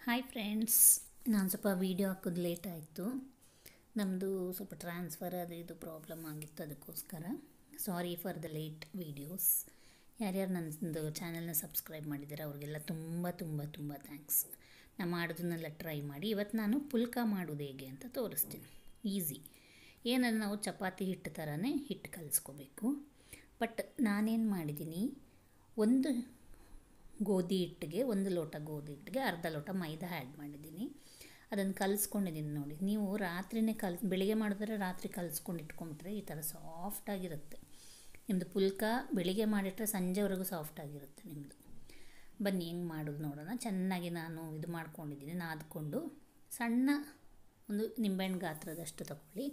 hi friends ನಾನು ಸ್ವಲ್ಪ video ಹಾಕೋದು ಲೇಟ್ ಆಯಿತು ನಮ್ಮದು ಸ್ವಲ್ಪ ಟ್ರಾನ್ಸ್ಫರ್ ಅದು ಇದು ಪ್ರಾಬ್ಲಮ್ ಆಗಿತ್ತು ಅದಕ್ಕೋಸ್ಕರ sorry for the late videos ಯಾರ್ಯಾರು ನನ್ನದು ಚಾನಲ್ನ ಸಬ್ಸ್ಕ್ರೈಬ್ ಮಾಡಿದ್ದಾರೆ ಅವ್ರಿಗೆಲ್ಲ ತುಂಬ ತುಂಬ ತುಂಬ ಥ್ಯಾಂಕ್ಸ್ ನಾನು ಮಾಡೋದನ್ನೆಲ್ಲ ಟ್ರೈ ಮಾಡಿ ಇವತ್ತು ನಾನು ಪುಲ್ಕ ಮಾಡೋದು ಹೇಗೆ ಅಂತ ತೋರಿಸ್ತೀನಿ ಈಸಿ ಏನಂದ್ರೆ ನಾವು ಚಪಾತಿ ಹಿಟ್ಟು ಥರನೇ ಹಿಟ್ಟು ಕಲಿಸ್ಕೋಬೇಕು ಬಟ್ ನಾನೇನು ಮಾಡಿದ್ದೀನಿ ಒಂದು ಗೋಧಿ ಹಿಟ್ಟಿಗೆ ಒಂದು ಲೋಟ ಗೋಧಿ ಹಿಟ್ಟಿಗೆ ಅರ್ಧ ಲೋಟ ಮೈದಾ ಆ್ಯಡ್ ಮಾಡಿದ್ದೀನಿ ಅದನ್ನು ಕಲಿಸ್ಕೊಂಡಿದ್ದೀನಿ ನೋಡಿ ನೀವು ರಾತ್ರಿನೇ ಕಲ್ ಬೆಳಿಗ್ಗೆ ಮಾಡಿದ್ರೆ ರಾತ್ರಿ ಕಲಿಸ್ಕೊಂಡು ಇಟ್ಕೊಂಡ್ಬಿಟ್ರೆ ಈ ಥರ ಸಾಫ್ಟಾಗಿರುತ್ತೆ ನಿಮ್ಮದು ಪುಲ್ಕ ಬೆಳಿಗ್ಗೆ ಮಾಡಿಟ್ರೆ ಸಂಜೆವರೆಗೂ ಸಾಫ್ಟಾಗಿರುತ್ತೆ ನಿಮ್ಮದು ಬನ್ನಿ ಹೆಂಗೆ ಮಾಡೋದು ನೋಡೋಣ ಚೆನ್ನಾಗಿ ನಾನು ಇದು ಮಾಡ್ಕೊಂಡಿದ್ದೀನಿ ನಾದ್ಕೊಂಡು ಸಣ್ಣ ಒಂದು ನಿಂಬೆಹಣ್ಣು ಗಾತ್ರದಷ್ಟು ತಗೊಳ್ಳಿ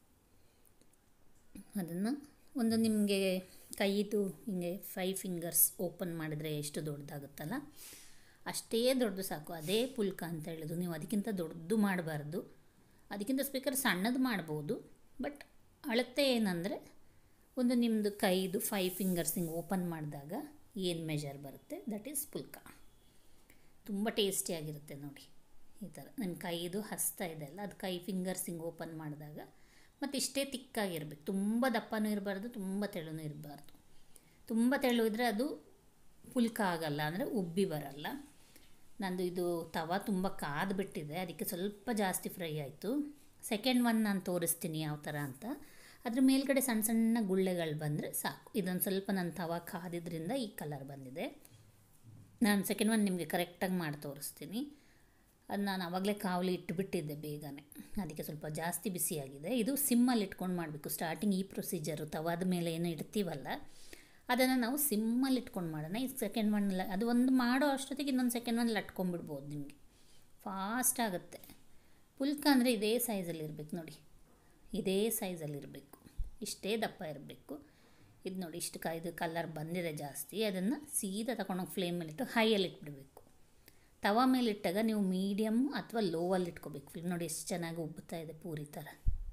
ಅದನ್ನು ಒಂದು ನಿಮಗೆ ಕೈದು ಹಿಂಗೆ ಫೈವ್ ಫಿಂಗರ್ಸ್ ಓಪನ್ ಮಾಡಿದರೆ ಎಷ್ಟು ದೊಡ್ಡದಾಗುತ್ತಲ್ಲ ಅಷ್ಟೇ ದೊಡ್ಡದು ಸಾಕು ಅದೇ ಪುಲ್ಕ ಅಂತ ಹೇಳೋದು ನೀವು ಅದಕ್ಕಿಂತ ದೊಡ್ಡದು ಮಾಡಬಾರ್ದು ಅದಕ್ಕಿಂತ ಸ್ಪೀಕರ್ ಸಣ್ಣದು ಮಾಡ್ಬೋದು ಬಟ್ ಅಳತೆ ಏನಂದರೆ ಒಂದು ನಿಮ್ಮದು ಕೈದು ಫೈವ್ ಫಿಂಗರ್ಸ್ ಹಿಂಗೆ ಓಪನ್ ಮಾಡಿದಾಗ ಏನು ಮೆಜರ್ ಬರುತ್ತೆ ದಟ್ ಈಸ್ ಪುಲ್ಕ ತುಂಬ ಟೇಸ್ಟಿಯಾಗಿರುತ್ತೆ ನೋಡಿ ಈ ಥರ ನನ್ನ ಕೈದು ಹಸ್ತಾ ಇದೆ ಅಲ್ಲ ಅದು ಕೈ ಫಿಂಗರ್ಸ್ ಹಿಂಗೆ ಓಪನ್ ಮಾಡಿದಾಗ ಮತ್ತು ಇಷ್ಟೇ ತಿಕ್ಕಾಗಿರ್ಬೇಕು ತುಂಬ ದಪ್ಪನೂ ಇರಬಾರ್ದು ತುಂಬ ತೆಳುನೂ ಇರಬಾರ್ದು ತುಂಬ ತೆಳು ಇದ್ದರೆ ಅದು ಪುಲ್ಕ ಆಗಲ್ಲ ಅಂದರೆ ಉಬ್ಬಿ ಬರಲ್ಲ ನಂದು ಇದು ತವ ತುಂಬ ಕಾದ್ಬಿಟ್ಟಿದೆ ಅದಕ್ಕೆ ಸ್ವಲ್ಪ ಜಾಸ್ತಿ ಫ್ರೈ ಆಯಿತು ಸೆಕೆಂಡ್ ಒನ್ ನಾನು ತೋರಿಸ್ತೀನಿ ಯಾವ ಥರ ಅಂತ ಅದ್ರ ಮೇಲ್ಗಡೆ ಸಣ್ಣ ಸಣ್ಣ ಗುಳ್ಳೆಗಳು ಬಂದರೆ ಸಾಕು ಇದೊಂದು ಸ್ವಲ್ಪ ನನ್ನ ತವ ಕಾದಿದ್ರಿಂದ ಈ ಕಲರ್ ಬಂದಿದೆ ನಾನು ಸೆಕೆಂಡ್ ಒನ್ ನಿಮಗೆ ಕರೆಕ್ಟಾಗಿ ಮಾಡಿ ತೋರಿಸ್ತೀನಿ ಅದು ನಾನು ಆವಾಗಲೇ ಕಾವಲಿ ಇಟ್ಟುಬಿಟ್ಟಿದ್ದೆ ಬೇಗನೆ ಅದಕ್ಕೆ ಸ್ವಲ್ಪ ಜಾಸ್ತಿ ಬಿಸಿಯಾಗಿದೆ ಇದು ಸಿಮ್ಮಲ್ಲಿ ಇಟ್ಕೊಂಡು ಮಾಡಬೇಕು ಸ್ಟಾರ್ಟಿಂಗ್ ಈ ಪ್ರೊಸೀಜರು ತವಾದ ಮೇಲೆ ಏನು ಇಡ್ತೀವಲ್ಲ ಅದನ್ನು ನಾವು ಸಿಮ್ಮಲ್ಲಿ ಇಟ್ಕೊಂಡು ಮಾಡೋಣ ಈ ಸೆಕೆಂಡ್ ಒನ್ ಅದು ಒಂದು ಮಾಡೋ ಅಷ್ಟೊತ್ತಿಗೆ ಇನ್ನೊಂದು ಸೆಕೆಂಡ್ ಒನ್ ಲಟ್ಕೊಂಡ್ಬಿಡ್ಬೋದು ನಿಮಗೆ ಫಾಸ್ಟ್ ಆಗುತ್ತೆ ಪುಲ್ಕ ಅಂದರೆ ಇದೇ ಸೈಜಲ್ಲಿ ಇರಬೇಕು ನೋಡಿ ಇದೇ ಸೈಜಲ್ಲಿ ಇರಬೇಕು ಇಷ್ಟೇ ದಪ್ಪ ಇರಬೇಕು ಇದು ನೋಡಿ ಇಷ್ಟು ಕ ಇದು ಕಲರ್ ಬಂದಿದೆ ಜಾಸ್ತಿ ಅದನ್ನು ಸೀದಾ ತಗೊಂಡೋಗಿ ಫ್ಲೇಮಲ್ಲಿಟ್ಟು ಹೈಯಲ್ಲಿ ಇಟ್ಬಿಡಬೇಕು ತವ ಮೇಲೆ ಇಟ್ಟಾಗ ನೀವು ಮೀಡಿಯಮ್ ಅಥವಾ ಲೋವಲ್ಲಿ ಇಟ್ಕೋಬೇಕು ಫ್ಲೇಮ್ ನೋಡಿ ಎಷ್ಟು ಚೆನ್ನಾಗಿ ಉಬ್ಬುತ್ತಾ ಇದೆ ಪೂರಿ ಥರ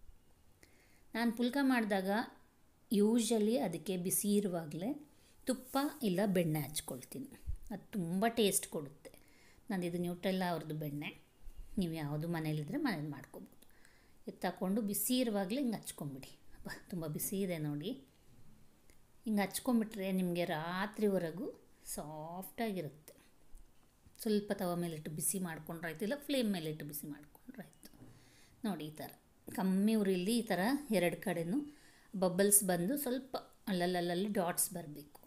ನಾನು ಪುಲ್ಕ ಮಾಡಿದಾಗ ಯೂಶಲಿ ಅದಕ್ಕೆ ಬಿಸಿ ಇರುವಾಗಲೇ ತುಪ್ಪ ಇಲ್ಲ ಬೆಣ್ಣೆ ಹಚ್ಕೊಳ್ತೀನಿ ಅದು ತುಂಬ ಟೇಸ್ಟ್ ಕೊಡುತ್ತೆ ನಾನು ಇದು ನ್ಯೂಟ್ರೆಲ್ಲ ಅವ್ರದ್ದು ಬೆಣ್ಣೆ ನೀವು ಯಾವುದು ಮನೇಲಿದ್ದರೆ ಮನೇಲಿ ಮಾಡ್ಕೊಬೋದು ಇದು ತಗೊಂಡು ಬಿಸಿ ಇರುವಾಗಲೇ ಹಿಂಗೆ ಹಚ್ಕೊಂಬಿಡಿ ಅಪ್ಪ ತುಂಬ ಬಿಸಿ ಇದೆ ನೋಡಿ ಹಿಂಗೆ ಹಚ್ಕೊಂಬಿಟ್ರೆ ನಿಮಗೆ ರಾತ್ರಿವರೆಗೂ ಸಾಫ್ಟಾಗಿರುತ್ತೆ ಸ್ವಲ್ಪ ತವ ಮೇಲಿಟ್ಟು ಬಿಸಿ ಮಾಡ್ಕೊಂಡ್ರಾಯ್ತು ಇಲ್ಲ ಫ್ಲೇಮ್ ಮೇಲಿಟ್ಟು ಬಿಸಿ ಮಾಡ್ಕೊಂಡ್ರಾಯ್ತು ನೋಡಿ ಈ ಥರ ಕಮ್ಮಿ ಉರಿಲಿ ಈ ಥರ ಎರಡು ಕಡೆನೂ ಬಬಲ್ಸ್ ಬಂದು ಸ್ವಲ್ಪ ಅಲ್ಲಲ್ಲಲ್ಲಿ ಡಾಟ್ಸ್ ಬರಬೇಕು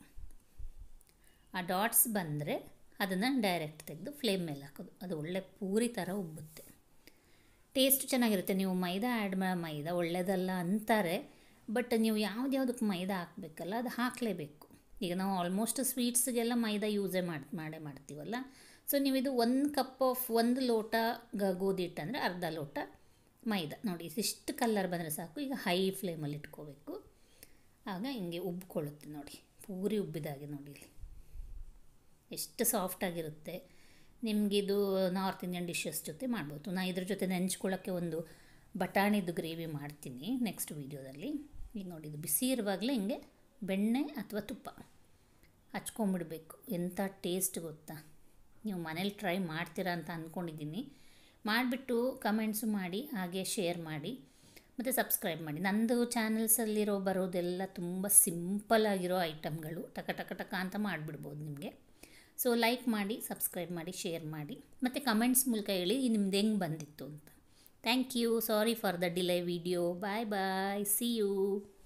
ಆ ಡಾಟ್ಸ್ ಬಂದರೆ ಅದನ್ನು ಡೈರೆಕ್ಟ್ ತೆಗೆದು ಫ್ಲೇಮ್ ಮೇಲೆ ಹಾಕೋದು ಅದು ಒಳ್ಳೆ ಪೂರಿ ಥರ ಉಬ್ಬುತ್ತೆ ಟೇಸ್ಟ್ ಚೆನ್ನಾಗಿರುತ್ತೆ ನೀವು ಮೈದಾ ಆ್ಯಡ್ ಮಾ ಮೈದಾ ಒಳ್ಳೆಯದಲ್ಲ ಅಂತಾರೆ ಬಟ್ ನೀವು ಯಾವ್ದು ಯಾವುದಕ್ಕೆ ಮೈದಾ ಹಾಕಬೇಕಲ್ಲ ಅದು ಹಾಕಲೇಬೇಕು ಈಗ ನಾವು ಆಲ್ಮೋಸ್ಟ್ ಸ್ವೀಟ್ಸ್ಗೆಲ್ಲ ಮೈದಾ ಯೂಸೇ ಮಾಡಿ ಮಾಡೇ ಮಾಡ್ತೀವಲ್ಲ ಸೊ ನೀವು ಇದು ಒಂದು ಕಪ್ ಆಫ್ ಒಂದು ಲೋಟ ಗ ಗೋಧಿ ಹಿಟ್ಟು ಅಂದರೆ ಅರ್ಧ ಲೋಟ ಮೈದಾ ನೋಡಿ ಇಷ್ಟು ಕಲರ್ ಬಂದರೆ ಸಾಕು ಈಗ ಹೈ ಫ್ಲೇಮಲ್ಲಿ ಇಟ್ಕೋಬೇಕು ಆಗ ಹಿಂಗೆ ಉಬ್ಕೊಳ್ಳುತ್ತೆ ನೋಡಿ ಪೂರಿ ಉಬ್ಬಿದಾಗೆ ನೋಡಿ ಇಲ್ಲಿ ಎಷ್ಟು ಸಾಫ್ಟಾಗಿರುತ್ತೆ ನಿಮಗಿದು ನಾರ್ತ್ ಇಂಡಿಯನ್ ಡಿಶಸ್ ಜೊತೆ ಮಾಡ್ಬೋದು ನಾನು ಇದ್ರ ಜೊತೆ ನೆಂಚ್ಕೊಳ್ಳೋಕ್ಕೆ ಒಂದು ಬಟಾಣಿದು ಗ್ರೇವಿ ಮಾಡ್ತೀನಿ ನೆಕ್ಸ್ಟ್ ವೀಡಿಯೋದಲ್ಲಿ ಈಗ ನೋಡಿ ಇದು ಬಿಸಿ ಇರುವಾಗಲೇ ಹಿಂಗೆ ಬೆಣ್ಣೆ ಅಥವಾ ತುಪ್ಪ ಹಚ್ಕೊಂಬಿಡ್ಬೇಕು ಎಂಥ ಟೇಸ್ಟ್ ಗೊತ್ತಾ ನೀವು ಮನೇಲಿ ಟ್ರೈ ಮಾಡ್ತೀರಾ ಅಂತ ಅಂದ್ಕೊಂಡಿದ್ದೀನಿ ಮಾಡಿಬಿಟ್ಟು ಕಮೆಂಟ್ಸು ಮಾಡಿ ಹಾಗೆ ಶೇರ್ ಮಾಡಿ ಮತ್ತು ಸಬ್ಸ್ಕ್ರೈಬ್ ಮಾಡಿ ನಂದು ಚಾನಲ್ಸಲ್ಲಿರೋ ಬರೋದೆಲ್ಲ ತುಂಬ ಸಿಂಪಲ್ ಆಗಿರೋ ಐಟಮ್ಗಳು ಟಕ ಟಕ ಟಕ ಅಂತ ಮಾಡಿಬಿಡ್ಬೋದು ನಿಮಗೆ ಸೊ ಲೈಕ್ ಮಾಡಿ ಸಬ್ಸ್ಕ್ರೈಬ್ ಮಾಡಿ ಶೇರ್ ಮಾಡಿ ಮತ್ತು ಕಮೆಂಟ್ಸ್ ಮೂಲಕ ಹೇಳಿ ನಿಮ್ದು ಹೆಂಗೆ ಬಂದಿತ್ತು ಅಂತ thank you sorry for the delay video bye bye see you